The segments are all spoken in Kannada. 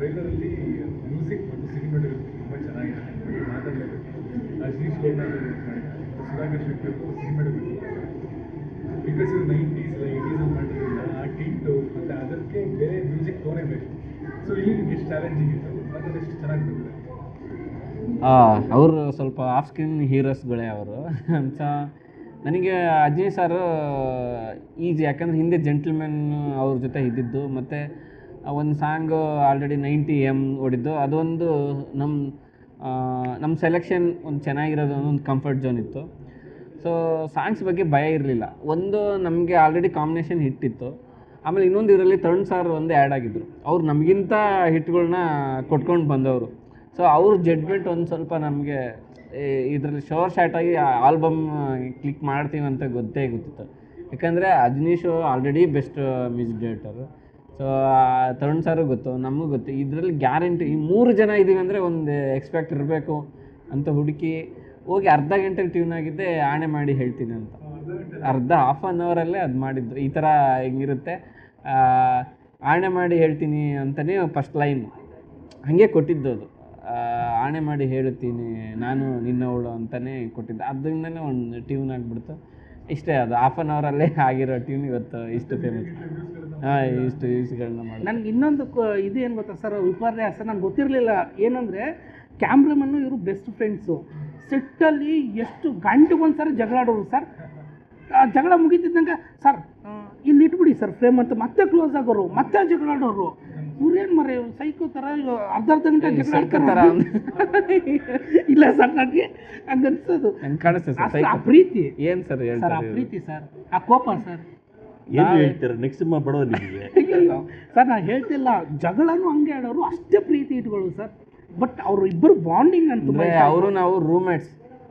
ಟ್ರೈಲರಲ್ಲಿ ಮ್ಯೂಸಿಕ್ ಮತ್ತು ಸಿನಿಮಾಟೋಗ್ರಫಿ ತುಂಬ ಚೆನ್ನಾಗಿದೆ ಬಗ್ಗೆ ಮಾತಾಡಲೇಬೇಕು ಅಜನೀಶ್ ಗೌಡ ಸುಧಾಕರ್ ಶೆಟ್ಟಿ ಅವರು ಸಿನಿಮಾಟೋಗ್ರಫಿ ಬಿಕಾಸ್ ಇದು ನೈಂಟೀಸ್ ಏಯ್ಟೀಸಲ್ಲಿ ಮಾಡಿರೋದ್ರಿಂದ ಆ ಟೀಟು ಮತ್ತು ಅದಕ್ಕೆ ಬೇರೆ ಮ್ಯೂಸಿಕ್ ಟೋನೇ ಬೇಕು ಸೊ ಇಲ್ಲಿ ನಿಮ್ಗೆ ಎಷ್ಟು ಚಾಲೆಂಜಿಂಗ್ ಇತ್ತು ಮತ್ತು ಅದೆಷ್ಟು ಚೆನ್ನಾಗಿ ಬಂದಿದೆ ಅವರು ಸ್ವಲ್ಪ ಆಫ್ ಸ್ಕ್ರೀನ್ ಹೀರೋಸ್ಗಳೇ ಅವರು ಅಂತ ನನಗೆ ಅಜಯ್ ಸರ್ ಈಜಿ ಯಾಕಂದರೆ ಹಿಂದೆ ಜೆಂಟ್ಲ್ಮೆನ್ ಅವ್ರ ಜೊತೆ ಇದ್ದಿದ್ದು ಮತ್ತು ಒಂದು ಸಾಂಗು ಆಲ್ರೆಡಿ ನೈಂಟಿ ಎಮ್ ಹೊಡಿದ್ದು ಅದೊಂದು ನಮ್ಮ ನಮ್ಮ ಸೆಲೆಕ್ಷನ್ ಒಂದು ಚೆನ್ನಾಗಿರೋದು ಒಂದು ಕಂಫರ್ಟ್ ಝೋನ್ ಇತ್ತು ಸೊ ಸಾಂಗ್ಸ್ ಬಗ್ಗೆ ಭಯ ಇರಲಿಲ್ಲ ಒಂದು ನಮಗೆ ಆಲ್ರೆಡಿ ಕಾಂಬಿನೇಷನ್ ಹಿಟ್ ಇತ್ತು ಆಮೇಲೆ ಇನ್ನೊಂದು ಇದರಲ್ಲಿ ತರುಣ್ ಸರ್ ಒಂದು ಆ್ಯಡ್ ಆಗಿದ್ದರು ಅವ್ರು ನಮಗಿಂತ ಹಿಟ್ಗಳನ್ನ ಕೊಟ್ಕೊಂಡು ಬಂದವರು ಸೊ ಅವ್ರ ಜಡ್ಮೆಂಟ್ ಒಂದು ಸ್ವಲ್ಪ ನಮಗೆ ಇದರಲ್ಲಿ ಶೋರ್ ಶಾರ್ಟ್ ಆಗಿ ಆಲ್ಬಮ್ ಕ್ಲಿಕ್ ಮಾಡ್ತೀವಿ ಅಂತ ಗೊತ್ತೇ ಗೊತ್ತಿತ್ತು ಯಾಕಂದರೆ Ajaneesh already best music director so Tarun sir ಗೊತ್ತು ನಮಗೂ ಗೊತ್ತು ಇದರಲ್ಲಿ ಗ್ಯಾರಂಟಿ ಈ ಮೂರು ಜನ ಇದ್ದೀವಿ ಅಂದರೆ ಒಂದು ಎಕ್ಸ್ಪೆಕ್ಟ್ ಇರಬೇಕು ಅಂತ ಹುಡುಕಿ ಹೋಗಿ ಅರ್ಧ ಗಂಟೆ ಟ್ಯೂನ್ ಆಗಿದ್ದೆ ಆಣೆ ಮಾಡಿ ಹೇಳ್ತೀನಿ ಅಂತ ಅರ್ಧ ಹಾಫ್ ಆನ್ ಅವರಲ್ಲೇ ಅದು ಮಾಡಿದ್ದು ಈ ಥರ ಹಿಂಗಿರುತ್ತೆ ಆ, ಆಣೆ ಮಾಡಿ ಹೇಳ್ತೀನಿ ಅಂತಲೇ ಫಸ್ಟ್ ಲೈನ್ ಹಾಗೆ ಕೊಟ್ಟಿದ್ದು ಅದು ಆ, ಆಣೆ ಮಾಡಿ ಹೇಳುತ್ತೀನಿ ನಾನು ನಿನ್ನವಳು ಅಂತಲೇ ಕೊಟ್ಟಿದ್ದು ಅದರಿಂದನೇ ಒಂದು ಟ್ಯೂನ್ ಆಗಿಬಿಡ್ತು ಇಷ್ಟೇ ಅದು ಹಾಫ್ ಆನ್ ಅವರಲ್ಲೇ ಆಗಿರೋ ಟ್ಯೂನ್ ಇವತ್ತು ಇಷ್ಟು ಫೇಮಸ್ ಹಾಂ ಇಷ್ಟು ವ್ಯೂಸ್ಗಳನ್ನ ಮಾಡಿ ನನ್ಗೆ ಇನ್ನೊಂದು ಕ- ಇದು ಏನು ಗೊತ್ತಾ ಸರ್ ವಿಪರ್ಯಾಸ ನಂಗೆ ಗೊತ್ತಿರಲಿಲ್ಲ ಏನಂದರೆ ಕ್ಯಾಮ್ರಾಮನ್ನು ಇವರು ಬೆಸ್ಟ್ ಫ್ರೆಂಡ್ಸು ಸೆಟ್ಟಲ್ಲಿ ಎಷ್ಟು ಗಂಟೆಗೊಂದು ಸರಿ ಜಗಳಾಡೋರು ಸರ್ ಆ ಜಗಳ ಮುಗಿತಿದ್ದಂಗೆ ಸರ್ ಆ, ಇಲ್ಲಿ ಇಟ್ಬಿಡಿ ಸರ್ ಫ್ರೇಮ್ ಅಂತ ಮತ್ತೆ ಕ್ಲೋಸ್ ಆಗೋರು ಮತ್ತೆ ಜಗಳಾಡೋರು ಇವ್ರೇನು ಮರೆ ಸೈಕೋ ಥರ ಇವ್ ಅರ್ಧ ಅರ್ಧ ಗಂಟೆ ಜಗಳ ಸೈಕೋ ಥರ ಆಡ್ತಾರೆ. ಇಲ್ಲ ಸರ್ ನನಗೆ ಹಂಗನ್ಸೋದು ನಂಗೆ ಕಾಣಿಸ್ತದೆ ಸರ್ ಅಷ್ಟು ಆ ಸೈಕೋ ಪ್ರೀತಿ ಏನು ಸರ್ ಸರ್ ಆ ಹೇಳ್ತಾರೆ ಇವ್ರು? ಪ್ರೀತಿ ಸರ್ ಆ ಕೋಪ ಸರ್ ಏನು ಹೇಳ್ತೀರಾ ನೆಕ್ಸ್ಟ್ ಸಿನಿಮಾ ಬಡವ ನಿಮಗೆ ಸರ್ ನಾನು ಹೇಳ್ತಿಲ್ಲ ಜಗಳನೂ ಹಂಗೆ ಆಡೋರು ಅಷ್ಟೇ ಪ್ರೀತಿ ಇಟ್ಕೊಳ್ಳು ಸರ್ ಬಟ್ ಅವ್ರು ಇಬ್ಬರು ಬಾಂಡಿಂಗ್ ಅಂತ ಅಂದರೆ ಅವರು ನಾವು ರೂಮ್ಮೇಟ್ಸ್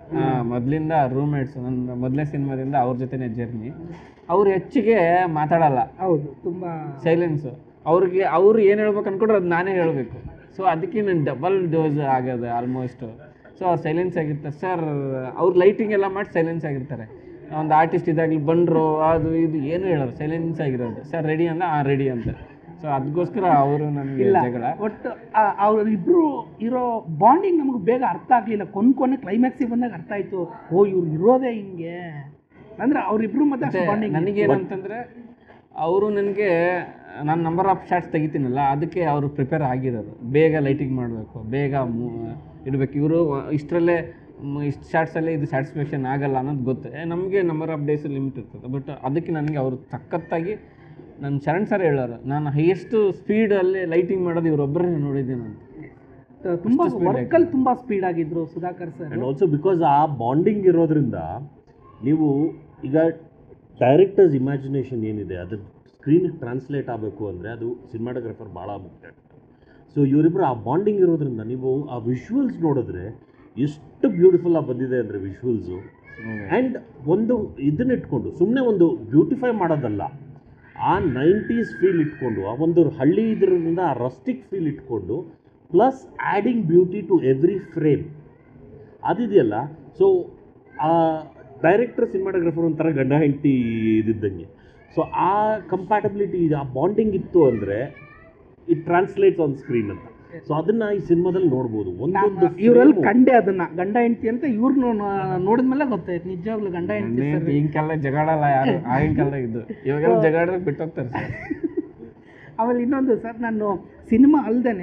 ಮೊದಲಿಂದ ರೂಮ್ಮೇಟ್ಸ್ ನನ್ನ ಮೊದಲನೇ ಸಿನಿಮಾದಿಂದ ಅವ್ರ ಜೊತೆನೇ ಜರ್ನಿ ಅವ್ರು ಹೆಚ್ಚಿಗೆ ಮಾತಾಡಲ್ಲ ಹೌದು ತುಂಬಾ ಸೈಲೆನ್ಸು ಅವ್ರಿಗೆ ಅವ್ರು ಏನು ಹೇಳ್ಬೇಕು ಅನ್ಕೊಂಡ್ರೆ ಅದು ನಾನೇ ಹೇಳಬೇಕು ಸೊ ಅದಕ್ಕೆ ನಾನು ಡಬಲ್ ಡೋಸ್ ಆಗೋದು ಆಲ್ಮೋಸ್ಟು ಸೊ ಅವ್ರು ಸೈಲೆನ್ಸ್ ಆಗಿರ್ತಾರೆ ಸರ್ ಅವ್ರು ಲೈಟಿಂಗ್ ಎಲ್ಲ ಮಾಡಿ ಸೈಲೆನ್ಸ್ ಆಗಿರ್ತಾರೆ ಒಂದು ಆರ್ಟಿಸ್ಟ್ ಇದಾಗಲಿ ಬಂದರು ಅದು ಇದು ಏನು ಹೇಳೋರು ಸೈಲೆನ್ಸ್ ಆಗಿರೋದು ಸರ್ ರೆಡಿ ಅಂದ ಹಾಂ ರೆಡಿ ಅಂತ ಸೊ ಅದಕ್ಕೋಸ್ಕರ ಅವರು ನನಗೆ ಇಲ್ಲ ಜಗಳ ಒಟ್ಟು ಅವರಿಬ್ರು ಇರೋ ಬಾಂಡಿಂಗ್ ನಮಗೆ ಬೇಗ ಅರ್ಥ ಆಗಲಿಲ್ಲ ಕೊನೆ ಕೊನೆ ಕ್ಲೈಮ್ಯಾಕ್ಸಿಗೆ ಬಂದಾಗ ಅರ್ಥ ಆಯ್ತು ಓ ಇವ್ರು ಇರೋದೇ ಹಿಂಗೆ ಅಂದ್ರೆ ಅವ್ರಿಬ್ರು ಮತ್ತೆ ಅಷ್ಟು ಬಾಂಡಿಂಗ್ ನನಗೇನಂತಂದರೆ ಅವರು ನನಗೆ ನಾನು ನಂಬರ್ ಆಫ್ ಶಾರ್ಟ್ಸ್ ತೆಗಿತೀನಲ್ಲ ಅದಕ್ಕೆ ಅವರು ಪ್ರಿಪೇರ್ ಆಗಿರೋದು ಬೇಗ ಲೈಟಿಂಗ್ ಮಾಡಬೇಕು ಬೇಗ ಮೂ ಇಡಬೇಕು ಇವರು ಇಷ್ಟರಲ್ಲೇ ಇಷ್ಟು ಶಾರ್ಟ್ಸಲ್ಲೇ ಇದು ಸ್ಯಾಟಿಸ್ಫ್ಯಾಕ್ಷನ್ ಆಗಲ್ಲ ಅನ್ನೋದು ಗೊತ್ತು ನಮಗೆ ನಂಬರ್ ಆಫ್ ಡೇಸ್ ಲಿಮಿಟ್ ಇರ್ತದೆ ಬಟ್ ಅದಕ್ಕೆ ನನಗೆ ಅವರು ಸಖತ್ತಾಗಿ ನನ್ನ ಶರಣ್ ಸರ್ ಹೇಳೋರು ನಾನು ಹೈಯೆಸ್ಟ್ ಸ್ಪೀಡಲ್ಲಿ ಲೈಟಿಂಗ್ ಮಾಡೋದು ಇವರೊಬ್ಬರೇ ನೋಡಿದ್ದೀನಿ ಅಂತ ತುಂಬಾ speed ವರ್ಕಲ್ಲಿ ತುಂಬಾ ಸ್ಪೀಡ್ ಆಗಿದ್ರು Sudhakar sir and also because ಆ ಬಾಂಡಿಂಗ್ ಇರೋದ್ರಿಂದ ನೀವು ಈಗ ಡೈರೆಕ್ಟರ್ಸ್ ಇಮ್ಯಾಜಿನೇಷನ್ ಏನಿದೆ ಅದು ಸ್ಕ್ರೀನಿಗೆ ಟ್ರಾನ್ಸ್ಲೇಟ್ ಆಗಬೇಕು ಅಂದರೆ ಅದು ಸಿನಿಮಾಟೋಗ್ರಫರ್ ಭಾಳ ಮುಖ್ಯ ಸೊ ಇವರಿಬ್ಬರು ಆ ಬಾಂಡಿಂಗ್ ಇರೋದ್ರಿಂದ ನೀವು ಆ ವಿಶ್ವಲ್ಸ್ ನೋಡಿದ್ರೆ ಎಷ್ಟು ಬ್ಯೂಟಿಫುಲ್ ಆಗಿ ಬಂದಿದೆ ಅಂದರೆ ವಿಶ್ವಲ್ಸು ಆ್ಯಂಡ್ ಒಂದು ಇದನ್ನ ಇಟ್ಕೊಂಡು ಸುಮ್ಮನೆ ಒಂದು ಬ್ಯೂಟಿಫೈ ಮಾಡೋದಲ್ಲ ಆ ನೈಂಟೀಸ್ ಫೀಲ್ ಇಟ್ಕೊಂಡು ಆ ಒಂದು ಹಳ್ಳಿ ಇದರಿಂದ ಆ ರಸ್ಟಿಕ್ ಫೀಲ್ ಇಟ್ಕೊಂಡು plus adding beauty to every frame ಅದಿದೆಯಲ್ಲ ಸೊ ಆ ಡೈರೆಕ್ಟರ್ ಸಿನಿಮಾಟೋಗ್ರಫರ್ ಒಂಥರ ಗಂಡ ಹೆಂಡತಿ ಇದ್ದಿದ್ದಂಗೆ ಸೊ ಆ ಕಂಪ್ಯಾಟಬಿಲಿಟಿ ಆ ಬಾಂಡಿಂಗ್ ಇತ್ತು ಅಂದರೆ ಇಟ್ ಟ್ರಾನ್ಸ್ಲೇಟ್ಸ್ ಆನ್ ಸ್ಕ್ರೀನ್ ಅಂತ ಸೊ ಅದನ್ನ ಈ ಸಿನಿಮಾದಲ್ಲಿ ನೋಡ್ಬೋದು ಒಂದೊಂದು ಇವರಲ್ಲಿ frame- ಕಂಡೆ ಅದನ್ನ ಗಂಡ ಹೆಂಡತಿ ಅಂತ ಇವ್ರನ್ನ ನೋಡಿದ್ಮೇಲೆ ಗೊತ್ತಾಯ್ತು ನಿಜವಾಗ್ಲೂ ಗಂಡ ಹೆಂಡತಿ ಸರ್ ಈಗಿನ ಕಾಲದಾಗ ಜಗಾಡಲ್ಲ ಯಾರು ಆಗಿನ ಕಾಲದಾಗ ಇದ್ದು ಇವಾಗೆಲ್ಲ ಜಗಾಡಿದ್ರೆ ಬಿಟ್ಟೋಗ್ತಾರೆ ಸರ್ ಆಮೇಲೆ ಇನ್ನೊಂದು ಸರ್ ನಾನು ಸಿನಿಮಾ ಅಲ್ದೇ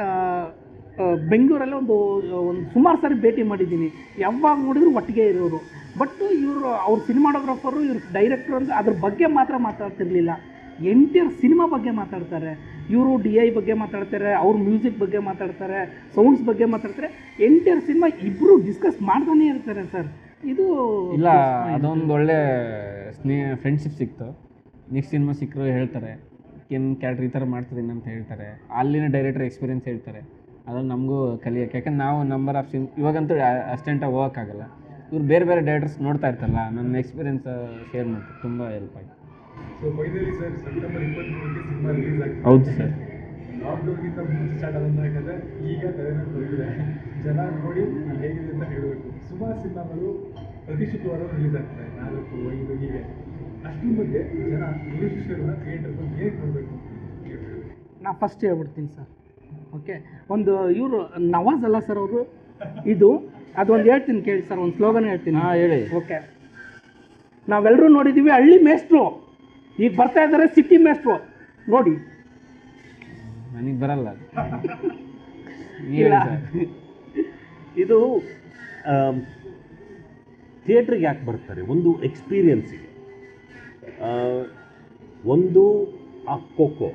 ಬೆಂಗಳೂರಲ್ಲೇ ಒಂದು ಒಂದು ಸುಮಾರು ಸಾರಿ ಭೇಟಿ ಮಾಡಿದ್ದೀನಿ ಯಾವಾಗ ನೋಡಿದ್ರು ಒಟ್ಟಿಗೆ ಇರೋರು ಬಟ್ ಇವರು ಅವ್ರ ಸಿನಿಮಾಟೋಗ್ರಾಫರು ಇವ್ರ ಡೈರೆಕ್ಟರ್ ಅಂತ ಅದ್ರ ಬಗ್ಗೆ ಮಾತ್ರ ಮಾತಾಡ್ತಿರ್ಲಿಲ್ಲ ಎಂಟಿಯರ್ ಸಿನಿಮಾ ಬಗ್ಗೆ ಮಾತಾಡ್ತಾರೆ ಇವರು ಡಿ ಐ ಬಗ್ಗೆ ಮಾತಾಡ್ತಾರೆ ಅವ್ರ ಮ್ಯೂಸಿಕ್ ಬಗ್ಗೆ ಮಾತಾಡ್ತಾರೆ ಸೌಂಡ್ಸ್ ಬಗ್ಗೆ ಮಾತಾಡ್ತಾರೆ ಎಂಟಿಯರ್ ಸಿನಿಮಾ ಇಬ್ಬರು ಡಿಸ್ಕಸ್ ಮಾಡ್ತಾನೆ ಇರ್ತಾರೆ ಸರ್ ಇದು ಇಲ್ಲ ಅದೊಂದು ಒಳ್ಳೆ ಸ್ನೇಹ ಫ್ರೆಂಡ್ಶಿಪ್ ಸಿಕ್ತು ನೆಕ್ಸ್ಟ್ ಸಿನಿಮಾ ಸಿಕ್ಕರು ಹೇಳ್ತಾರೆ ಏನು ಕ್ಯಾರೆಕ್ಟರ್ ಈ ಥರ ಮಾಡ್ತಿದ್ದೀನಿ ಅಂತ ಹೇಳ್ತಾರೆ ಅಲ್ಲಿನ ಡೈರೆಕ್ಟರ್ ಎಕ್ಸ್ಪೀರಿಯನ್ಸ್ ಹೇಳ್ತಾರೆ ಅದ್ರಲ್ಲಿ ನಮಗೂ ಕಲಿಯೋಕ್ಕೆ ಯಾಕಂದ್ರೆ ನಾವು ನಂಬರ್ ಆಫ್ ಸಿನ್ ಇವಾಗಂತೂ ಅಸ್ಟೆಂಟಾಗಿ ಹೋಗೋಕ್ಕಾಗಲ್ಲ ಇವ್ರು ಬೇರೆ ಬೇರೆ ಡೈರೆಕ್ಟರ್ಸ್ ನೋಡ್ತಾ ಇರ್ತಾರಲ್ಲ ನನ್ನ ಎಕ್ಸ್ಪೀರಿಯನ್ಸ್ ಶೇರ್ ಮಾಡ್ತಾರೆ ತುಂಬ ಹೆಲ್ಪ್ ಆಯ್ತು ಸೊ ಫೈನಲಿ ಸರ್ ಸೆಪ್ಟೆಂಬರ್ ಇಪ್ಪತ್ತ್ಮೂರಕ್ಕೆ ಸಿನಿಮಾ ರಿಲೀಸ್ ಆಗ್ತದೆ ಹೌದು ಸರ್ ಲಾಕ್ಡೌನ್ಗಿಂತ ಮುಂಚೆ ಸ್ಟಾರ್ಟ್ ಆದಂತ ಯಾಕಂದರೆ ಈಗ ತಲೆನೋವು ಬಂದಿದೆ ಜನ ನೋಡಿ ಹೇಗಿದೆ ಅಂತ ಹೇಳಬೇಕು ಸುಮಾರು ಸಿನಿಮಾಗಳು ಪ್ರತಿ ಶುಕ್ರವಾರ ರಿಲೀಸ್ ಆಗ್ತದೆ ನಾಲ್ಕು ಐದು ಹೀಗೆ ಅಷ್ಟ್ರ ಬಗ್ಗೆ ಜನ ಗುರು ಶಿಷ್ಯರನ್ನ ಥಿಯೇಟರ್ ಬಂದು ಹೇಗೆ ನೋಡಬೇಕು ನಾ ಫಸ್ಟ್ ಹೇಳ್ಬಿಡ್ತೀನಿ ಸರ್ ಓಕೆ ಒಂದು ಇವರು ನವಾಜ್ ಅಲ್ಲ ಸರ್ ಅವರು ಇದು ಅದೊಂದು ಹೇಳ್ತೀನಿ ಕೇಳಿ ಸರ್ ಒಂದು ಸ್ಲೋಗನ್ ಹೇಳ್ತೀನಿ ಹಾಂ ಹೇಳಿ ಓಕೆ ನಾವೆಲ್ಲರೂ ನೋಡಿದ್ದೀವಿ ಹಳ್ಳಿ ಮೇಸ್ಟ್ರು ಈಗ ಬರ್ತಾ ಇದ್ದಾರೆ ಸಿಟಿ ಮೇಸ್ಟ್ರು ನೋಡಿ ನನಗೆ ಬರಲ್ಲ ಅದು. ನೀವ್ ಇಲ್ಲ ಹೇಳಿ ಸರ್. ಇದು ಥಿಯೇಟ್ರಿಗೆ ಯಾಕೆ ಬರ್ತಾರೆ ಒಂದು ಎಕ್ಸ್ಪೀರಿಯನ್ಸಿಗೆ ಒಂದು ಆ ಖೋಖೋ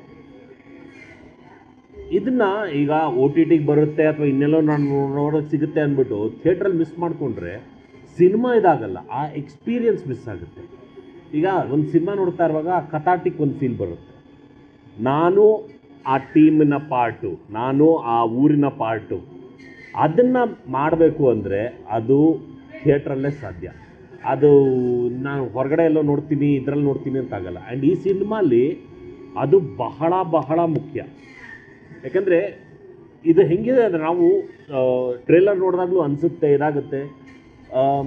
ಇದನ್ನ ಈಗ ಓ ಟಿ ಟಿಗೆ ಬರುತ್ತೆ ಅಥವಾ ಇನ್ನೆಲ್ಲೋ ನಾನು ನೋಡೋಕೆ ಸಿಗುತ್ತೆ ಅಂದ್ಬಿಟ್ಟು ಥಿಯೇಟ್ರಲ್ಲಿ ಮಿಸ್ ಮಾಡಿಕೊಂಡ್ರೆ ಸಿನಿಮಾ ಇದಾಗಲ್ಲ ಆ ಎಕ್ಸ್ಪೀರಿಯನ್ಸ್ ಮಿಸ್ ಆಗುತ್ತೆ ಈಗ ಒಂದು ಸಿನಿಮಾ ನೋಡ್ತಾ ಇರುವಾಗ ಆ ಕಥಾಟಿಕ್ ಒಂದು ಫೀಲ್ ಬರುತ್ತೆ ನಾನು ಆ ಟೀಮಿನ ಪಾರ್ಟು ನಾನು ಆ ಊರಿನ ಪಾರ್ಟು ಅದನ್ನು ಮಾಡಬೇಕು ಅಂದರೆ ಅದು ಥಿಯೇಟ್ರಲ್ಲೇ ಸಾಧ್ಯ ಅದು ನಾನು ಹೊರಗಡೆ ಎಲ್ಲೋ ನೋಡ್ತೀನಿ ಇದರಲ್ಲಿ ನೋಡ್ತೀನಿ ಅಂತ ಆಗಲ್ಲ ಆ್ಯಂಡ್ ಈ ಸಿನಿಮಾಲಿ ಅದು ಬಹಳ ಬಹಳ ಮುಖ್ಯ ಯಾಕಂದರೆ ಇದು ಹೆಂಗಿದೆ ಅಂದರೆ ನಾವು ಟ್ರೇಲರ್ ನೋಡಿದಾಗಲೂ ಅನಿಸುತ್ತೆ ಇದಾಗುತ್ತೆ ಆಮ್,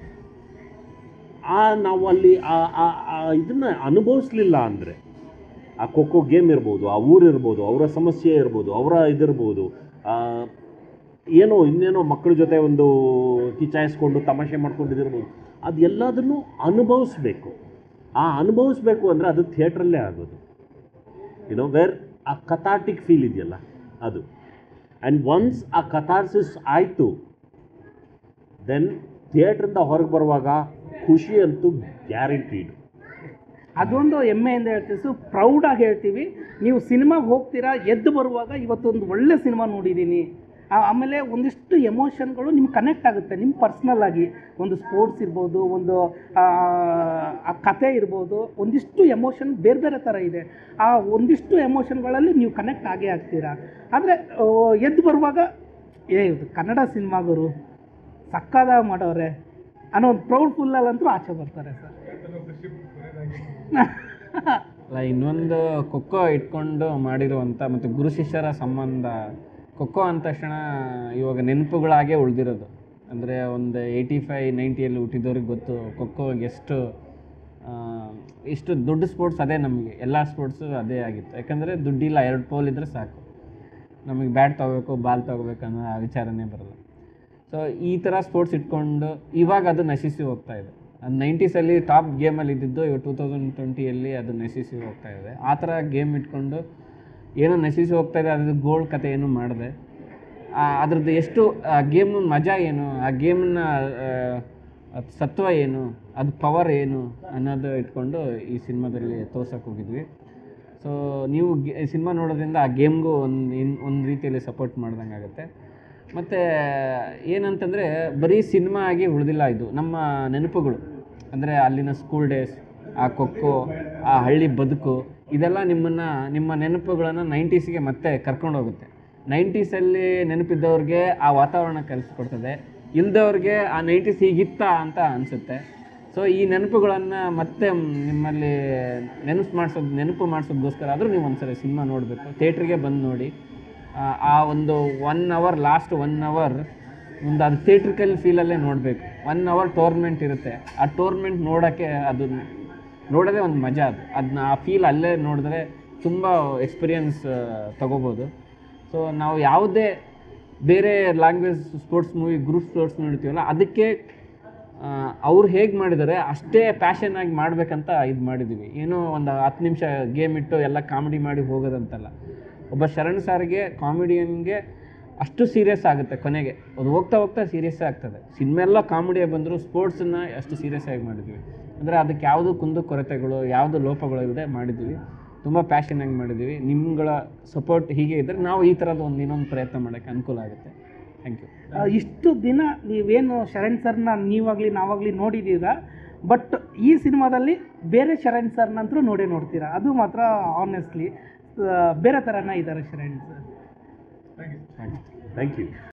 ಆ ನಾವು ಅಲ್ಲಿ ಆ ಆ- ಆ ಇದನ್ನು ಅನುಭವಿಸ್ಲಿಲ್ಲ ಅಂದರೆ ಆ ಖೋಖೋ ಗೇಮ್ ಇರ್ಬೋದು ಆ ಊರು ಇರ್ಬೋದು ಅವರ ಸಮಸ್ಯೆ ಇರ್ಬೋದು ಅವರ ಇದಿರ್ಬೋದು ಆ, ಏನೋ ಇನ್ನೇನೋ ಮಕ್ಕಳ ಜೊತೆ ಒಂದು ಕಿಚಾಯಿಸ್ಕೊಂಡು ತಮಾಷೆ ಮಾಡ್ಕೊಂಡು ಇದಿರ್ಬೋದು ಅದು ಎಲ್ಲದನ್ನು ಅನುಭವಿಸ್ಬೇಕು ಆ ಅನುಭವಿಸ್ಬೇಕು ಅಂದರೆ ಅದು ಥಿಯೇಟ್ರಲ್ಲೇ ಆಗೋದು ಯುನೋ ವೇರ್ ಆ ಕಥಾಟಿಕ್ ಫೀಲ್ ಇದೆಯಲ್ಲ ಅದು ಆ್ಯಂಡ್ ಒನ್ಸ್ ಆ ಕಥಾರ್ಸಿಸ್ ಆಯಿತು ದೆನ್ ಥಿಯೇಟ್ರಿಂದ ಹೊರಗೆ ಬರುವಾಗ ಖುಷಿ ಅಂತೂ ಗ್ಯಾರಂಟಿಡ್ ಅದೊಂದು ಹೆಮ್ಮೆಯಿಂದ ಹೇಳ್ತೀವಿ ಸೊ ಪ್ರೌಡಾಗಿ ಹೇಳ್ತೀವಿ ನೀವು ಸಿನಿಮಾಗೆ ಹೋಗ್ತೀರಾ ಎದ್ದು ಬರುವಾಗ ಇವತ್ತೊಂದು ಒಳ್ಳೆ ಸಿನಿಮಾ ನೋಡಿದ್ದೀನಿ ಆ- ಆಮೇಲೆ ಒಂದಿಷ್ಟು ಎಮೋಷನ್ಗಳು ನಿಮ್ಗೆ ಕನೆಕ್ಟ್ ಆಗುತ್ತೆ ನಿಮ್ಮ ಪರ್ಸ್ನಲ್ ಆಗಿ ಒಂದು ಸ್ಪೋರ್ಟ್ಸ್ ಇರ್ಬೋದು ಒಂದು ಆ ಆ ಕತೆ ಇರ್ಬೋದು ಒಂದಿಷ್ಟು ಎಮೋಷನ್ ಬೇರೆ ಬೇರೆ ಥರ ಇದೆ ಆ ಒಂದಿಷ್ಟು ಎಮೋಷನ್ಗಳಲ್ಲಿ ನೀವು ಕನೆಕ್ಟ್ ಆಗೇ ಆಗ್ತೀರಾ ಆದರೆ ಎದ್ದು ಬರುವಾಗ ಏ ಇದು ಕನ್ನಡ ಸಿನಿಮಾಗರು ಸಕ್ಕದಾಗಿ ಮಾಡೋರೆ ಅನ್ನೋ ಒಂದು ಪ್ರೌಡ್ ಫುಲ್ಲಲ್ಲಂತೂ ಆಚೆ ಬರ್ತಾರೆ ಸರ್ ಅಲ್ಲ ಇನ್ನೊಂದು ಖೋಖೋ ಇಟ್ಕೊಂಡು ಮಾಡಿರುವಂಥ ಮತ್ತು ಗುರು ಶಿಷ್ಯರ ಸಂಬಂಧ ಖೋಖೋ ಅಂದ ತಕ್ಷಣ ಇವಾಗ ನೆನಪುಗಳಾಗೇ ಉಳಿದಿರೋದು ಅಂದರೆ ಒಂದು ಏಯ್ಟಿ ಫೈ ನೈಂಟಿಯಲ್ಲಿ ಹುಟ್ಟಿದವ್ರಿಗೆ ಗೊತ್ತು ಖೋಖೋ ಎಷ್ಟು ಆ, ಇಷ್ಟು ದೊಡ್ಡ ಸ್ಪೋರ್ಟ್ಸ್ ಅದೇ ನಮಗೆ ಎಲ್ಲ ಸ್ಪೋರ್ಟ್ಸು ಅದೇ ಆಗಿತ್ತು ಯಾಕಂದರೆ ದುಡ್ಡಿಲ್ಲ ಎರಡು ಪೋಲ್ ಇದ್ದರೆ ಸಾಕು ನಮಗೆ ಬ್ಯಾಟ್ ತೊಗೋಬೇಕು ಬಾಲ್ ತೊಗೋಬೇಕು ಅನ್ನೋ ಆ ವಿಚಾರನೇ ಬರಲ್ಲ ಸೊ ಈ ಥರ ಸ್ಪೋರ್ಟ್ಸ್ ಇಟ್ಕೊಂಡು ಇವಾಗ ಅದು ನಶಿಸಿ ಹೋಗ್ತಾ ಇದೆ ಅದು ನೈಂಟೀಸಲ್ಲಿ ಟಾಪ್ ಗೇಮಲ್ಲಿ ಇದ್ದಿದ್ದು ಇವಾಗ ಟೂ ತೌಸಂಡ್ ಟ್ವೆಂಟಿಯಲ್ಲಿ ಅದು ನಶಿಸಿ ಹೋಗ್ತಾ ಇದೆ ಆ ಥರ ಗೇಮ್ ಇಟ್ಕೊಂಡು ಏನೋ ನಶಿಸಿ ಹೋಗ್ತಾ ಇದೆ ಅದ್ರದ್ದು ಗೋಲ್ಡ್ ಕತೆ ಏನು ಮಾಡಿದೆ ಅದ್ರದ್ದು ಎಷ್ಟು ಆ ಗೇಮ್ ಮಜಾ ಏನು ಆ ಗೇಮನ್ನ ಅದು ಸತ್ವ ಏನು ಅದು ಪವರ್ ಏನು ಅನ್ನೋದು ಇಟ್ಕೊಂಡು ಈ ಸಿನಿಮಾದಲ್ಲಿ ತೋರ್ಸಕ್ಕೆ ಹೋಗಿದ್ವಿ ಸೊ ನೀವು ಸಿನಿಮಾ ನೋಡೋದ್ರಿಂದ ಆ ಗೇಮ್ಗೂ ಒಂದು ಇನ್ ಒಂದು ರೀತಿಯಲ್ಲಿ ಸಪೋರ್ಟ್ ಮಾಡ್ದಂಗೆ ಆಗುತ್ತೆ ಮತ್ತು ಏನಂತಂದರೆ ಬರೀ ಸಿನಿಮಾ ಆಗಿ ಉಳಿದಿಲ್ಲ ಇದು ನಮ್ಮ ನೆನಪುಗಳು ಅಂದರೆ ಅಲ್ಲಿನ ಸ್ಕೂಲ್ ಡೇಸ್ ಆ ಖೋಖೋ ಆ ಹಳ್ಳಿ ಬದುಕು ಇದೆಲ್ಲ ನಿಮ್ಮನ್ನು ನಿಮ್ಮ ನೆನಪುಗಳನ್ನು ನೈಂಟೀಸ್ಗೆ ಮತ್ತೆ ಕರ್ಕೊಂಡು ಹೋಗುತ್ತೆ ನೈಂಟೀಸಲ್ಲಿ ನೆನಪಿದ್ದವ್ರಿಗೆ ಆ ವಾತಾವರಣ ಕಲಿಸ್ಕೊಡ್ತದೆ ಇಲ್ದವ್ರಿಗೆ ಆ ನೈಂಟೀಸ್ ಹೀಗಿತ್ತ ಅಂತ ಅನಿಸುತ್ತೆ ಸೊ ಈ ನೆನಪುಗಳನ್ನು ಮತ್ತೆ ನಿಮ್ಮಲ್ಲಿ ನೆನಪು ಮಾಡಿಸೋದು ನೆನಪು ಮಾಡಿಸೋದಕ್ಕೋಸ್ಕರ ಆದರೂ ನೀವು ಒಂದ್ಸರಿ ಸಿನಿಮಾ ನೋಡಬೇಕು ಥಿಯೇಟ್ರಿಗೆ ಬಂದು ನೋಡಿ ಆ, ಆ ಒಂದು one hour last one hour ಒಂದು ಅದು ಥಿಯೇಟ್ರಿಕಲ್ ಫೀಲಲ್ಲೇ ನೋಡಬೇಕು ಒನ್ ಅವರ್ ಟೋರ್ನಮೆಂಟ್ ಇರುತ್ತೆ ಆ ಟೋರ್ನಮೆಂಟ್ ನೋಡೋಕ್ಕೆ ಅದು ನೋಡೋದೇ ಒಂದು ಮಜಾ ಅದು ಅದನ್ನ ಆ ಫೀಲ್ ಅಲ್ಲೇ ನೋಡಿದ್ರೆ ತುಂಬ ಎಕ್ಸ್ಪೀರಿಯನ್ಸ್ ತಗೋಬೋದು ಸೊ ನಾವು ಯಾವುದೇ ಬೇರೆ language sports movie group sports ನೋಡ್ತೀವಲ್ಲ ಅದಕ್ಕೆ ಅವ್ರು ಹೇಗೆ ಮಾಡಿದ್ದಾರೆ ಅಷ್ಟೇ ಪ್ಯಾಷನ್ ಆಗಿ ಮಾಡಬೇಕಂತ ಇದು ಮಾಡಿದ್ದೀವಿ ಏನೋ ಒಂದು ಹತ್ತು ನಿಮಿಷ ಗೇಮ್ ಇಟ್ಟು ಎಲ್ಲ ಕಾಮಿಡಿ ಮಾಡಿ ಹೋಗೋದಂತಲ್ಲ ಒಬ್ಬ ಶರಣ್ ಸಾರಿಗೆ ಕಾಮಿಡಿಯನ್ಗೆ ಅಷ್ಟು ಸೀರಿಯಸ್ ಆಗುತ್ತೆ ಕೊನೆಗೆ ಅದು ಹೋಗ್ತಾ ಹೋಗ್ತಾ ಸೀರಿಯಸ್ ಆಗ್ತದೆ ಸಿನಿಮಾ ಎಲ್ಲ ಕಾಮಿಡಿಯಾಗಿ ಬಂದರೂ ಸ್ಪೋರ್ಟ್ಸನ್ನು ಅಷ್ಟು ಸೀರಿಯಸ್ ಆಗಿ ಮಾಡಿದ್ವಿ ಅಂದರೆ ಅದಕ್ಕೆ ಯಾವುದು ಕುಂದು ಕೊರತೆಗಳು ಯಾವುದು ಲೋಪಗಳು ಇಲ್ಲದೆ ಮಾಡಿದ್ವಿ ತುಂಬ ಪ್ಯಾಷನಾಗಿ ಮಾಡಿದ್ದೀವಿ ನಿಮ್ಗಳ ಸಪೋರ್ಟ್ ಹೀಗೆ ಇದ್ದರೆ ನಾವು ಈ ಥರದ ಒಂದು ಇನ್ನೊಂದು ಪ್ರಯತ್ನ ಮಾಡೋಕ್ಕೆ ಅನುಕೂಲ ಆಗುತ್ತೆ ಥ್ಯಾಂಕ್ ಯು ಆ, ಇಷ್ಟು ದಿನ ನೀವೇನು ಶರಣ್ ಸರ್ನ ನೀವಾಗಲಿ ನಾವಾಗಲಿ ನೋಡಿದ್ದೀರಾ ಬಟ್ ಈ ಸಿನಿಮಾದಲ್ಲಿ ಬೇರೆ ಶರಣ್ ಸರ್ನಂತರೂ ನೋಡೇ ನೋಡ್ತೀರಾ ಅದು ಮಾತ್ರ ಆನೆಸ್ಟ್ಲಿ ಬೇರೆ ಥರನೇ ಇದ್ದಾರೆ Sharan sir thank you thank you thank you